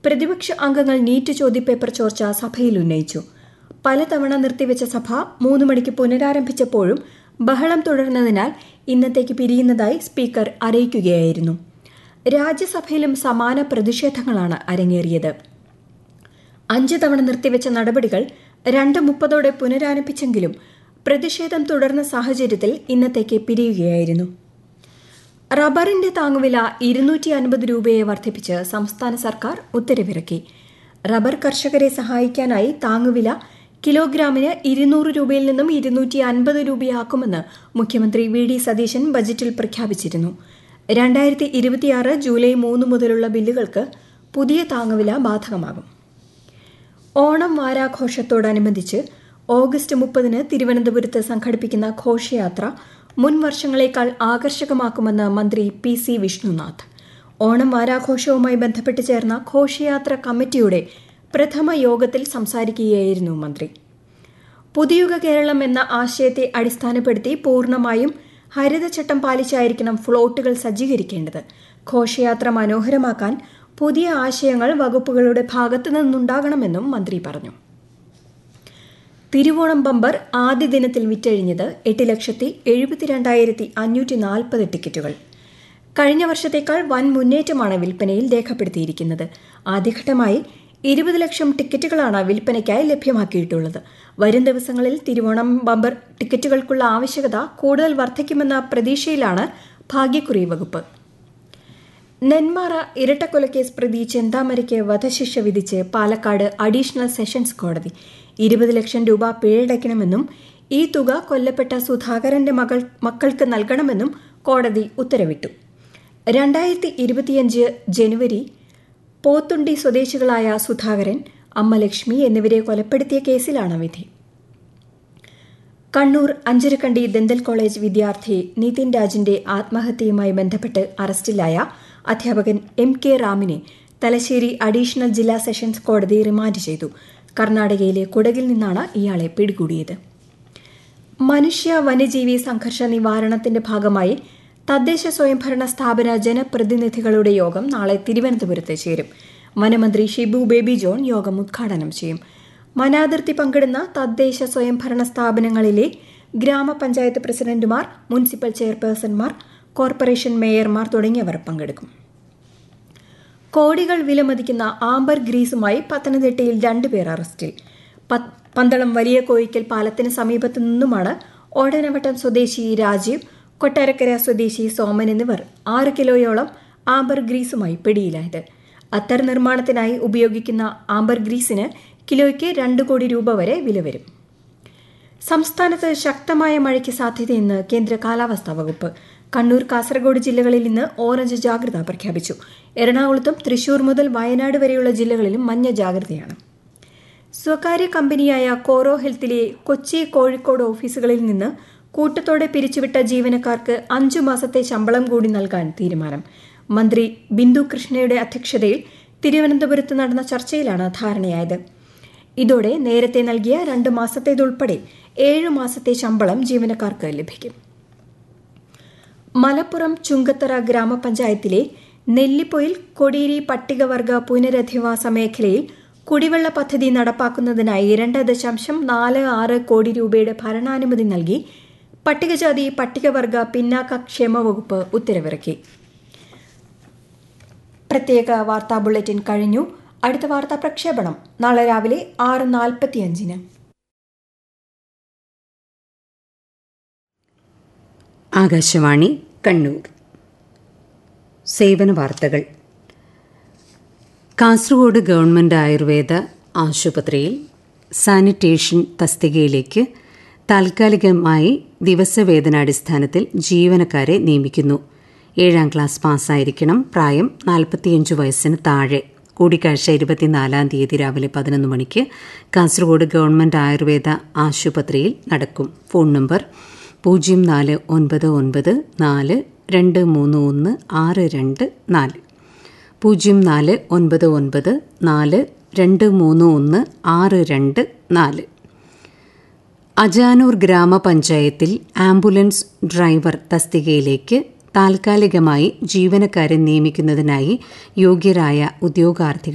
പ്രതിപക്ഷ അംഗങ്ങൾ നീറ്റ് ചോദ്യപേപ്പർ ചോർച്ച സഭയിൽ ഉന്നയിച്ചു പലതവണ നിർത്തിവെച്ച സഭ മൂന്ന് മണിക്ക് പുനരാരംഭിച്ചപ്പോഴും ബഹളം തുടർന്നതിനാൽ ഇന്നത്തേക്ക് പിരിയുന്നതായി സ്പീക്കർ അറിയിക്കുകയായിരുന്നു രാജ്യസഭയിലും സമാന പ്രതിഷേധങ്ങളാണ് അരങ്ങേറിയത് അഞ്ച് തവണ നിർത്തിവെച്ച നടപടികൾ രണ്ട് മുപ്പതോടെ പുനരാരംഭിച്ചെങ്കിലും പ്രതിഷേധം തുടർന്ന സാഹചര്യത്തിൽ ഇന്നത്തേക്ക് പിരിയുകയായിരുന്നു റബ്ബറിന്റെ താങ്ങുവില ഇരുന്നൂറ്റി അൻപത് രൂപയെ വർദ്ധിപ്പിച്ച് സംസ്ഥാന സർക്കാർ ഉത്തരവിറക്കി റബ്ബർ കർഷകരെ സഹായിക്കാനായി താങ്ങുവില കിലോഗ്രാമിന് ഇരുന്നൂറ് രൂപയിൽ നിന്നും ഇരുന്നൂറ്റി അൻപത് രൂപയാക്കുമെന്ന് മുഖ്യമന്ത്രി വി ഡി സതീശൻ ബജറ്റിൽ പ്രഖ്യാപിച്ചിരുന്നു രണ്ടായിരത്തി ഇരുപത്തിയാറ് ജൂലൈ മൂന്ന് മുതലുള്ള ബില്ലുകൾക്ക് പുതിയ താങ്ങുവില ബാധകമാകും ഓണം വാരാഘോഷത്തോടനുബന്ധിച്ച് ഓഗസ്റ്റ് മുപ്പതിന് തിരുവനന്തപുരത്ത് സംഘടിപ്പിക്കുന്ന ഘോഷയാത്ര മുൻ വർഷങ്ങളേക്കാൾ ആകർഷകമാക്കുമെന്ന് മന്ത്രി പി സി വിഷ്ണുനാഥ് ഓണം വാരാഘോഷവുമായി ബന്ധപ്പെട്ട് ചേർന്ന ഘോഷയാത്ര കമ്മിറ്റിയുടെ പ്രഥമ യോഗത്തിൽ സംസാരിക്കുകയായിരുന്നു മന്ത്രി പുതിയുഗ കേരളം എന്ന ആശയത്തെ അടിസ്ഥാനപ്പെടുത്തി പൂർണ്ണമായും ഹരിതചട്ടം പാലിച്ചായിരിക്കണം ഫ്ലോട്ടുകൾ സജ്ജീകരിക്കേണ്ടത് ഘോഷയാത്ര മനോഹരമാക്കാൻ പുതിയ ആശയങ്ങൾ വകുപ്പുകളുടെ ഭാഗത്തു നിന്നുണ്ടാകണമെന്നും മന്ത്രി പറഞ്ഞു തിരുവോണം ബമ്പർ ആദ്യ ദിനത്തിൽ വിറ്റഴിഞ്ഞത് എട്ട് ലക്ഷത്തി എഴുപത്തിരണ്ടായിരത്തി അഞ്ഞൂറ്റി നാൽപ്പത് ടിക്കറ്റുകൾ കഴിഞ്ഞ വർഷത്തേക്കാൾ വൻ മുന്നേറ്റമാണ് വിൽപ്പനയിൽ രേഖപ്പെടുത്തിയിരിക്കുന്നത് ആദ്യഘട്ടമായി ഇരുപത് ലക്ഷം ടിക്കറ്റുകളാണ് വിൽപ്പനയ്ക്കായി ലഭ്യമാക്കിയിട്ടുള്ളത് വരും ദിവസങ്ങളിൽ തിരുവോണം ബമ്പർ ടിക്കറ്റുകൾക്കുള്ള ആവശ്യകത കൂടുതൽ വർദ്ധിക്കുമെന്ന പ്രതീക്ഷയിലാണ് ഭാഗ്യക്കുറി വകുപ്പ് നെന്മാറ ഇരട്ടക്കൊലക്കേസ് പ്രതി ചെന്താമരയ്ക്ക് വധശിക്ഷ വിധിച്ച് പാലക്കാട് അഡീഷണൽ സെഷൻസ് കോടതി ഇരുപത് ലക്ഷം രൂപ പിഴയടയ്ക്കണമെന്നും ഈ തുക കൊല്ലപ്പെട്ട സുധാകരന്റെ മകൾ മക്കൾക്ക് നൽകണമെന്നും കോടതി ഉത്തരവിട്ടു രണ്ടായിരത്തി ഇരുപത്തിയഞ്ച് ജനുവരി പോത്തുണ്ടി സ്വദേശികളായ സുധാകരൻ അമ്മ ലക്ഷ്മി എന്നിവരെ കൊലപ്പെടുത്തിയ കേസിലാണ് വിധി കണ്ണൂർ അഞ്ചരക്കണ്ടി ദന്തൽ കോളേജ് വിദ്യാർത്ഥി നിതിൻ രാജിന്റെ ആത്മഹത്യയുമായി ബന്ധപ്പെട്ട് അറസ്റ്റിലായ അധ്യാപകൻ എം കെ റാമിനെ തലശ്ശേരി അഡീഷണൽ ജില്ലാ സെഷൻസ് കോടതി റിമാൻഡ് ചെയ്തു കർണാടകയിലെ കുടകിൽ നിന്നാണ് ഇയാളെ പിടികൂടിയത് മനുഷ്യ വന്യജീവി സംഘർഷ നിവാരണത്തിന്റെ ഭാഗമായി തദ്ദേശ സ്വയംഭരണ സ്ഥാപന ജനപ്രതിനിധികളുടെ യോഗം നാളെ തിരുവനന്തപുരത്ത് ചേരും വനമന്ത്രി ഷിബു ബേബി ജോൺ യോഗം ഉദ്ഘാടനം ചെയ്യും വനാതിർത്തി പങ്കിടുന്ന തദ്ദേശ സ്വയംഭരണ സ്ഥാപനങ്ങളിലെ ഗ്രാമപഞ്ചായത്ത് പ്രസിഡന്റുമാർ മുനിസിപ്പൽ ചെയർപേഴ്സൺമാർ കോർപ്പറേഷൻ മേയർമാർ തുടങ്ങിയവർ പങ്കെടുക്കും കോടികൾ വിലമതിക്കുന്ന ആംബർ ഗ്രീസുമായി പത്തനംതിട്ടയിൽ രണ്ടുപേർ അറസ്റ്റിൽ പന്തളം വലിയ കോയിക്കൽ പാലത്തിന് സമീപത്തു നിന്നുമാണ് ഓടനവട്ടം സ്വദേശി രാജീവ് കൊട്ടാരക്കര സ്വദേശി സോമൻ എന്നിവർ ആറ് കിലോയോളം ആംബർ ഗ്രീസുമായി പിടിയിലായത് അത്തർ നിർമ്മാണത്തിനായി ഉപയോഗിക്കുന്ന ആംബർ ഗ്രീസിന് കിലോയ്ക്ക് രണ്ട് കോടി രൂപ വരെ വില വരും സംസ്ഥാനത്ത് ശക്തമായ മഴയ്ക്ക് സാധ്യതയെന്ന് കേന്ദ്ര കാലാവസ്ഥാ വകുപ്പ് കണ്ണൂർ കാസർഗോഡ് ജില്ലകളിൽ ഇന്ന് ഓറഞ്ച് ജാഗ്രത പ്രഖ്യാപിച്ചു എറണാകുളത്തും തൃശൂർ മുതൽ വയനാട് വരെയുള്ള ജില്ലകളിലും മഞ്ഞ ജാഗ്രതയാണ് സ്വകാര്യ കമ്പനിയായ കോറോ ഹെൽത്തിലെ കൊച്ചി കോഴിക്കോട് ഓഫീസുകളിൽ നിന്ന് കൂട്ടത്തോടെ പിരിച്ചുവിട്ട ജീവനക്കാർക്ക് അഞ്ചു മാസത്തെ ശമ്പളം കൂടി നൽകാൻ തീരുമാനം മന്ത്രി ബിന്ദു കൃഷ്ണയുടെ അധ്യക്ഷതയിൽ തിരുവനന്തപുരത്ത് നടന്ന ചർച്ചയിലാണ് ധാരണയായത് ഇതോടെ നേരത്തെ നൽകിയ രണ്ട് മാസത്തേതുൾപ്പെടെ ഏഴു മാസത്തെ ശമ്പളം ജീവനക്കാർക്ക് ലഭിക്കും മലപ്പുറം ചുങ്കത്തറ ഗ്രാമപഞ്ചായത്തിലെ നെല്ലിപ്പൊയിൽ കൊടിയേരി പട്ടികവർഗ പുനരധിവാസ മേഖലയിൽ കുടിവെള്ള പദ്ധതി നടപ്പാക്കുന്നതിനായി രണ്ട് ദശാംശം നാല് ആറ് കോടി രൂപയുടെ ഭരണാനുമതി നൽകി പട്ടികജാതി പട്ടികവർഗ പിന്നാക്ക ക്ഷേമ വകുപ്പ് ഉത്തരവിറക്കി പ്രത്യേക വാർത്താ ബുള്ളറ്റിൻ കഴിഞ്ഞു അടുത്ത വാർത്താ പ്രക്ഷേപണം നാളെ രാവിലെ ആറ് നാൽപ്പത്തിയഞ്ചിന് ആകാശവാണി കണ്ണൂർ സേവന വാർത്തകൾ കാസർഗോഡ് ഗവൺമെൻറ് ആയുർവേദ ആശുപത്രിയിൽ സാനിറ്റേഷൻ തസ്തികയിലേക്ക് താൽക്കാലികമായി ദിവസവേതനാടിസ്ഥാനത്തിൽ ജീവനക്കാരെ നിയമിക്കുന്നു ഏഴാം ക്ലാസ് പാസ്സായിരിക്കണം പ്രായം നാൽപ്പത്തിയഞ്ച് വയസ്സിന് താഴെ കൂടിക്കാഴ്ച ഇരുപത്തിനാലാം തീയതി രാവിലെ പതിനൊന്ന് മണിക്ക് കാസർഗോഡ് ഗവൺമെൻറ് ആയുർവേദ ആശുപത്രിയിൽ നടക്കും ഫോൺ നമ്പർ പൂജ്യം നാല് ഒൻപത് ഒൻപത് നാല് രണ്ട് മൂന്ന് ഒന്ന് ആറ് രണ്ട് നാല് പൂജ്യം നാല് ഒൻപത് ഒൻപത് നാല് രണ്ട് മൂന്ന് ഒന്ന് ആറ് രണ്ട് നാല് അജാനൂർ ഗ്രാമപഞ്ചായത്തിൽ ആംബുലൻസ് ഡ്രൈവർ തസ്തികയിലേക്ക് താൽക്കാലികമായി ജീവനക്കാരെ നിയമിക്കുന്നതിനായി യോഗ്യരായ ഉദ്യോഗാർത്ഥികൾ